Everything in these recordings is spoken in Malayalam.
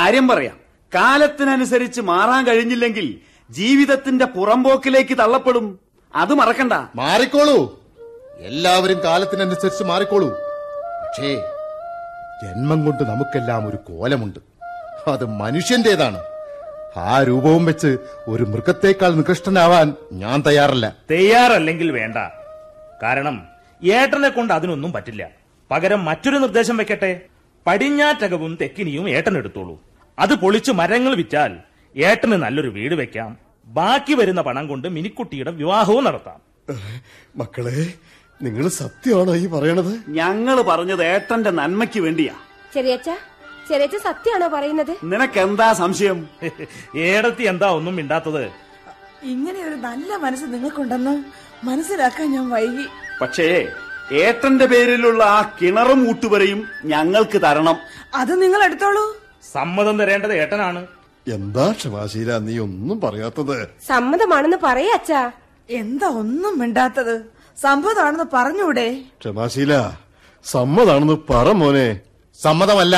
കാര്യം പറയാം കാലത്തിനനുസരിച്ച് മാറാൻ കഴിഞ്ഞില്ലെങ്കിൽ ജീവിതത്തിന്റെ പുറമ്പോക്കിലേക്ക് തള്ളപ്പെടും അത് മറക്കണ്ട മാറിക്കോളൂ എല്ലാവരും കാലത്തിനനുസരിച്ച് മാറിക്കോളൂ പക്ഷേ ജന്മം കൊണ്ട് നമുക്കെല്ലാം ഒരു കോലമുണ്ട് അത് മനുഷ്യന്റേതാണ് ആ രൂപവും വെച്ച് ഒരു മൃഗത്തേക്കാൾ നികൃഷ്ടനാവാൻ ഞാൻ തയ്യാറല്ല തയ്യാറല്ലെങ്കിൽ വേണ്ട കാരണം ഏട്ടനെ കൊണ്ട് അതിനൊന്നും പറ്റില്ല പകരം മറ്റൊരു നിർദ്ദേശം വെക്കട്ടെ പടിഞ്ഞാറ്റകവും തെക്കിനിയും ഏട്ടൻ എടുത്തോളൂ അത് പൊളിച്ച് മരങ്ങൾ വിറ്റാൽ ഏട്ടന് നല്ലൊരു വീട് വെക്കാം ബാക്കി വരുന്ന പണം കൊണ്ട് മിനിക്കുട്ടിയുടെ വിവാഹവും നടത്താം മക്കളെ നിങ്ങൾ സത്യമാണോ ഈ പറയണത് ഞങ്ങള് പറഞ്ഞത് ഏട്ടന്റെ നന്മയ്ക്ക് വേണ്ടിയാ ചെറിയച്ച ചെറിയച്ച സത്യാണോ പറയുന്നത് നിനക്കെന്താ സംശയം ഏടത്തി എന്താ ഒന്നും മിണ്ടാത്തത് ഇങ്ങനെ ഒരു നല്ല മനസ്സ് നിങ്ങൾക്കുണ്ടെന്ന് മനസ്സിലാക്കാൻ ഞാൻ വൈകി പക്ഷേ ഏട്ടന്റെ പേരിലുള്ള ആ കിണറും ഊട്ടുവരെയും ഞങ്ങൾക്ക് തരണം അത് നിങ്ങൾ എടുത്തോളൂ സമ്മതം തരേണ്ടത് ഏട്ടനാണ് എന്താ ക്ഷമാശീല നീ ഒന്നും പറയാത്തത് സമ്മതമാണെന്ന് പറയാ അച്ഛാ എന്താ ഒന്നും മിണ്ടാത്തത് സംഭവമാണെന്ന് പറഞ്ഞൂടെ ക്ഷമാശീല സമ്മതാണെന്ന് പറ മോനെ സമ്മതമല്ല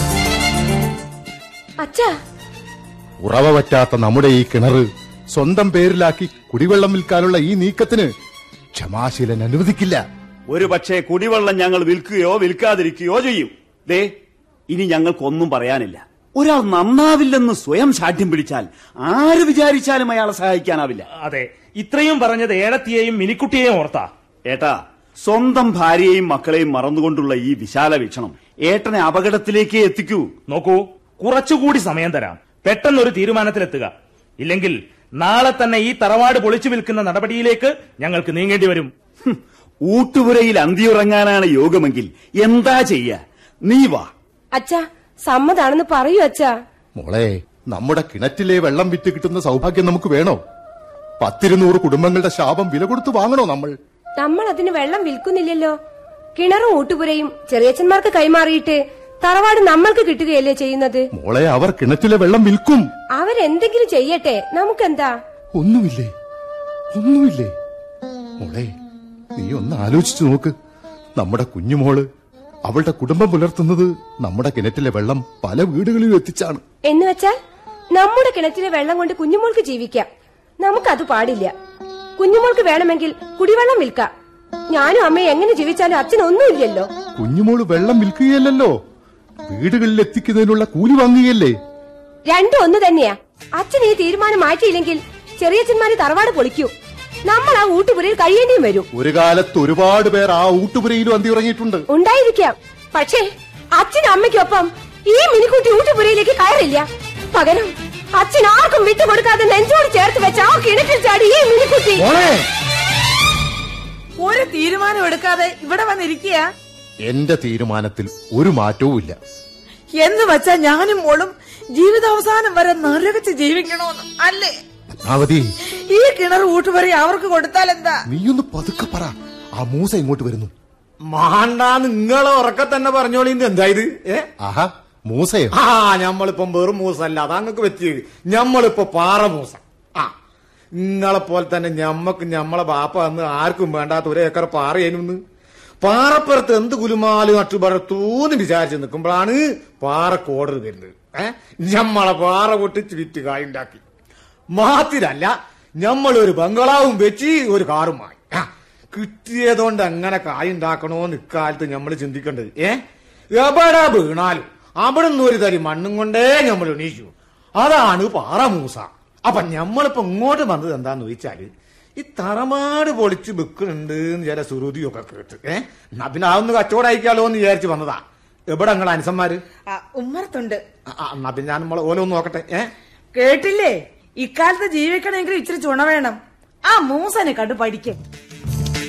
അച്ഛാ ഉറവ പറ്റാത്ത നമ്മുടെ ഈ കിണറ് സ്വന്തം പേരിലാക്കി കുടിവെള്ളം വിൽക്കാനുള്ള ഈ നീക്കത്തിന് ക്ഷമാശീലൻ അനുവദിക്കില്ല ഒരു പക്ഷേ കുടിവെള്ളം ഞങ്ങൾ വിൽക്കുകയോ വിൽക്കാതിരിക്കുകയോ ചെയ്യും ദേ ഇനി ഞങ്ങൾക്കൊന്നും പറയാനില്ല ഒരാൾ നന്നാവില്ലെന്ന് സ്വയം ശാഠ്യം പിടിച്ചാൽ ആര് വിചാരിച്ചാലും അയാളെ സഹായിക്കാനാവില്ല അതെ ഇത്രയും പറഞ്ഞത് ഏടത്തിയെയും മിനിക്കുട്ടിയെയും ഓർത്താ ഏട്ടാ സ്വന്തം ഭാര്യയെയും മക്കളെയും മറന്നുകൊണ്ടുള്ള ഈ വിശാല വീക്ഷണം ഏട്ടനെ അപകടത്തിലേക്ക് എത്തിക്കൂ നോക്കൂ കുറച്ചുകൂടി സമയം തരാം പെട്ടെന്നൊരു തീരുമാനത്തിലെത്തുക ഇല്ലെങ്കിൽ നാളെ തന്നെ ഈ തറവാട് പൊളിച്ചു വിൽക്കുന്ന നടപടിയിലേക്ക് ഞങ്ങൾക്ക് നീങ്ങേണ്ടി വരും ഹും, ഊട്ടുപുരയിൽ അന്തിയുറങ്ങാനാണ് യോഗമെങ്കിൽ എന്താ ചെയ്യ നീ വാ അച്ഛാ സമ്മതാണെന്ന് പറയൂ അച്ഛാ മോളെ നമ്മുടെ കിണറ്റിലെ വെള്ളം വിറ്റ് കിട്ടുന്ന സൗഭാഗ്യം നമുക്ക് വേണോ പത്തിരുന്നൂറ് കുടുംബങ്ങളുടെ ശാപം വില കൊടുത്ത് വാങ്ങണോ നമ്മൾ നമ്മൾ അതിന് വെള്ളം വിൽക്കുന്നില്ലല്ലോ കിണറും ഊട്ടുപുരയും ചെറിയച്ഛന്മാർക്ക് കൈമാറിയിട്ട് തറവാട് നമ്മൾക്ക് കിട്ടുകയല്ലേ ചെയ്യുന്നത് മോളെ അവർ കിണറ്റിലെ വെള്ളം വിൽക്കും അവരെന്തെങ്കിലും ചെയ്യട്ടെ നമുക്കെന്താ ഒന്നുമില്ലേ ഒന്നുമില്ലേ മോളെ നീ ഒന്ന് ആലോചിച്ചു നോക്ക് നമ്മുടെ കുഞ്ഞുമോള് അവളുടെ കുടുംബം പുലർത്തുന്നത് നമ്മുടെ കിണറ്റിലെ വെള്ളം പല വീടുകളിലും എത്തിച്ചാണ് എന്ന് വെച്ചാൽ നമ്മുടെ കിണറ്റിലെ വെള്ളം കൊണ്ട് കുഞ്ഞുമോൾക്ക് ജീവിക്കാം നമുക്കത് പാടില്ല കുഞ്ഞുമോൾക്ക് വേണമെങ്കിൽ കുടിവെള്ളം വിൽക്കാം ഞാനും അമ്മയും എങ്ങനെ ജീവിച്ചാലും അച്ഛനൊന്നുമില്ലല്ലോ കുഞ്ഞുമോള് വെള്ളം വിൽക്കുകയല്ലല്ലോ വീടുകളിൽ എത്തിക്കുന്നതിനുള്ള കൂലി വാങ്ങുകയല്ലേ രണ്ടും ഒന്ന് തന്നെയാ അച്ഛൻ ഈ തീരുമാനം മാറ്റിയില്ലെങ്കിൽ ചെറിയച്ഛന്മാര് തറവാട് പൊളിക്കൂ നമ്മൾ ആ ഊട്ടുപുരയിൽ കഴിയേണ്ടിയും വരും ഒരു കാലത്ത് ഒരുപാട് പേർ ആ ഊട്ടുപുരയിലും അന്തിയുറങ്ങിയിട്ടുണ്ട് ഉണ്ടായിരിക്കാം പക്ഷേ അച്ഛനും അമ്മയ്ക്കൊപ്പം ഈ മിനിക്കുട്ടി ഊട്ടുപുരയിലേക്ക് കയറില്ല പകരം അച്ഛൻ ആർക്കും വിട്ടുകൊടുക്കാതെ നെഞ്ചോട് ചേർത്ത് വെച്ച ആ കിണറ്റിൽ ചാടി ഈ മിനിക്കുട്ടി ഒരു തീരുമാനം എടുക്കാതെ ഇവിടെ വന്നിരിക്കുക എന്റെ തീരുമാനത്തിൽ ഒരു മാറ്റവും ഇല്ല എന്ന് വെച്ചാ ഞാനും മോളും ജീവിതാവസാനം വരെ നരകച്ച് ജീവിക്കണോന്ന് അല്ലേ പത്മാവതി ഈ കിണർ ഊട്ടുപറി അവർക്ക് കൊടുത്താൽ എന്താ നീയൊന്ന് പതുക്കെ പറ ആ മൂസ ഇങ്ങോട്ട് വരുന്നു മാണ്ടാ നിങ്ങളെ ഉറക്കെ തന്നെ പറഞ്ഞോളി ഇത് എന്താ ഇത് ഏ ആഹാ മൂസയോ ആ ഞമ്മളിപ്പം വെറും മൂസല്ല അതാ അങ്ങക്ക് പറ്റിയത് ഞമ്മളിപ്പോ പാറ മൂസ ആ നിങ്ങളെ പോലെ തന്നെ ഞമ്മക്ക് ഞമ്മളെ ബാപ്പ അന്ന് ആർക്കും വേണ്ടാത്ത ഒരു ഏക്കർ പാറയേനുന്ന് പാറപ്പുറത്ത് എന്ത് കുലുമാല് നട്ടുപറത്തൂന്ന് വിചാരിച്ച് നിൽക്കുമ്പോഴാണ് പാറക്ക് ഓർഡർ വരുന്നത് ഏ ഞമ്മളെ പാറ പൊട്ടിച്ച് വിറ്റ് കായുണ്ടാക്കി മാത്രല്ല ഞമ്മളൊരു ബംഗ്ലാവും വെച്ച് ഒരു കാറും വാങ്ങി ആ, കിട്ടിയതുകൊണ്ട് എങ്ങനെ കായുണ്ടാക്കണോന്ന് ഇക്കാലത്ത് നമ്മൾ ചിന്തിക്കേണ്ടത് ഏ എവിടെ വീണാലും അവിടെ നിന്ന് ഒരു തരി മണ്ണും കൊണ്ടേ നമ്മൾ എണീച്ചു അതാണ് പാറമൂസ അപ്പൊ ഞമ്മളിപ്പോ ഇങ്ങോട്ട് വന്നത് എന്താന്ന് ചോദിച്ചാല് ഈ തറമാട് പൊളിച്ച് വെക്കുന്നുണ്ട് എന്ന് ചില സുരുതിയൊക്കെ കേട്ട് ഏ എന്നാ പിന്നെ അതൊന്ന് കച്ചവടം എന്ന് വിചാരിച്ച് വന്നതാ എവിടെ നിങ്ങൾ അനുസന്മാര് ആ, ഉമ്മറത്തുണ്ട് ആ, ആ, എന്നാ പിന്നെ ഞാൻ നമ്മളെ ഓലൊന്ന് നോക്കട്ടെ ഏ കേട്ടില്ലേ ഇക്കാലത്ത് ജീവിക്കണമെങ്കിൽ ഇച്ചിരി ചുണ വേണം ആ മൂസനെ കണ്ടു പഠിക്കേ